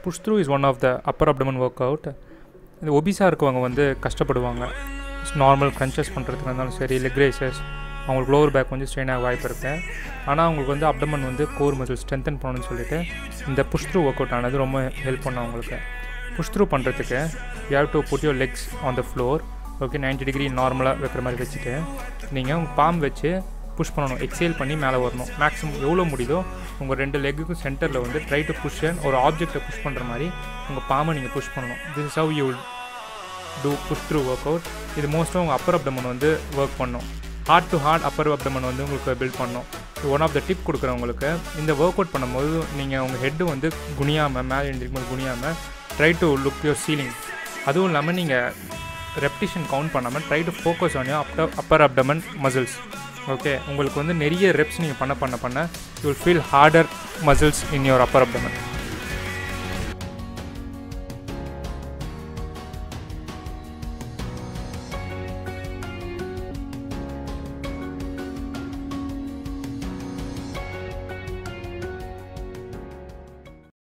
push through is one of the upper abdomen work out இந்த ஒபிஸாக இருக்கவங்க வந்து கஷ்டப்படுவாங்க நார்மல் க்ரன்ச்சஸ் பண்ணுறதுக்கு இருந்தாலும் சரி லெக் ரேசஸ் அவங்களுக்கு லோவர் பேக் வந்து ஸ்ட்ரெயின் ஆக வாய்ப்பு இருக்குது ஆனால் அவங்களுக்கு வந்து அப்டமன் வந்து கோர் மசில் ஸ்ட்ரென்தன் பண்ணணும்னு சொல்லிட்டு இந்த புஷ் த்ரூ ஒர்க் அவுட் ஆனது ரொம்ப ஹெல்ப் பண்ணும் அவங்களுக்கு புஷ் த்ரூ பண்ணுறதுக்கு you have to put your legs on the floor okay 90 degree நார்மலாக வைக்கிற மாதிரி வச்சுட்டு நீங்கள் உங்கள் பாம் வச்சு புஷ் பண்ணணும் எக்ஸேல் பண்ணி மேலே வரணும் மேக்ஸிமம் எவ்வளோ முடியுதோ உங்கள் ரெண்டு லெக்குக்கும் சென்டரில் வந்து ட்ரை டு புஷ் ஒரு ஆப்ஜெக்டை புஷ் பண்ணுற மாதிரி உங்கள் பாமை நீங்கள் புஷ் பண்ணணும் this is how you do push through work out இது மோஸ்ட்டாக உங்கள் அப்பர் அப்டமன் வந்து ஒர்க் பண்ணும் hard to hard upper abdomen வந்து உங்களுக்கு பில்ட் பண்ணும் இது ஒன் ஆஃப் த டிப் கொடுக்குறவங்களுக்கு இந்த ஒர்க் அவுட் பண்ணும்போது நீங்கள் உங்கள் ஹெட்டு வந்து குனியாமல் மேலே எழுந்திருக்கும் போது குனியாமல் try to look your ceiling அதுவும் இல்லாமல் நீங்கள் ரெப்டிஷன் கவுண்ட் பண்ணாமல் try to focus on your upper upper abdomen muscles okay உங்களுக்கு வந்து நிறைய ரெப்ஸ் நீங்கள் பண்ண பண்ண பண்ண you will feel harder muscles in your upper abdomen